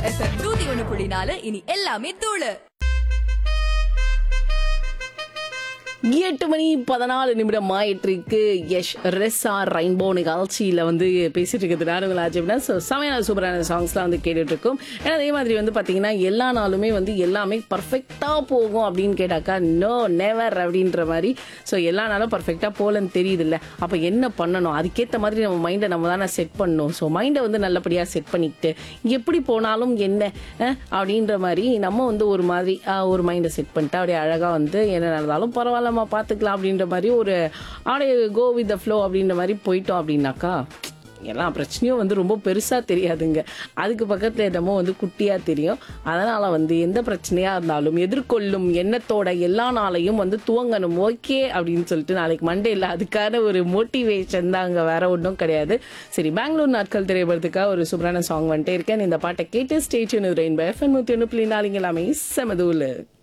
FM நூத்தி ஒண்ணு புள்ளி நாலு இனி எல்லாமே தூளு எட்டு மணி பதினாலு நிமிடம் ஆயிட்டிருக்கு யஷ் ரெஸ்ஸா ரெயின்போ நிகழ்ச்சியில் வந்து பேசிட்டு இருக்கிறது நானுங்களா அப்படின்னா ஸோ செமையான சூப்பரான சாங்ஸ்லாம் வந்து கேட்டுட்டு இருக்கோம் ஏன்னா அதே மாதிரி வந்து பார்த்தீங்கன்னா எல்லா நாளுமே வந்து எல்லாமே பர்ஃபெக்டாக போகும் அப்படின்னு கேட்டாக்கா நோ நெவர் அப்படின்ற மாதிரி ஸோ எல்லா நாளும் பர்ஃபெக்டாக போகலன்னு தெரியுது இல்லை அப்போ என்ன பண்ணணும் அதுக்கேற்ற மாதிரி நம்ம மைண்டை நம்ம தானே செட் பண்ணணும் ஸோ மைண்டை வந்து நல்லபடியாக செட் பண்ணிக்கிட்டு எப்படி போனாலும் என்ன அஹ், அப்படின்ற மாதிரி நம்ம வந்து ஒரு மாதிரி ஆஹ், ஒரு மைண்டை செட் பண்ணிட்டு அப்படியே அழகாக வந்து என்ன நடந்தாலும் பரவாயில்லம்மா பார்த்துக்கலாம் அப்படின்ற மாதிரி ஒரு அப்படியே கோ வித் த ஃப்ளோ அப்படின்ற மாதிரி போயிட்டோம் அப்படின்னாக்கா எல்லா பிரச்சனையும் வந்து ரொம்ப பெருசாக தெரியாதுங்க அதுக்கு பக்கத்தில் என்னமோ வந்து குட்டியாக தெரியும் அதனால் வந்து எந்த பிரச்சனையாக இருந்தாலும் எதிர்கொள்ளும் எண்ணத்தோட எல்லா நாளையும் வந்து துவங்கணும் ஓகே அப்படின்னு சொல்லிட்டு நாளைக்கு மண்டேல அதுக்கான ஒரு மோட்டிவேஷன் தான் அங்கே வேற ஒன்றும் கிடையாது சரி பெங்களூர் நாட்கள் திரைப்படத்துக்காக ஒரு சூப்பரான சாங் வந்துட்டே இருக்கேன் இந்த பாட்டை கேட்டு ஸ்டேச்சுன்னு ரெயின் பை எஃப்என் நூற்றி ஒன்று புள்ளி நாளைங்க எல்லாமே செமதூலு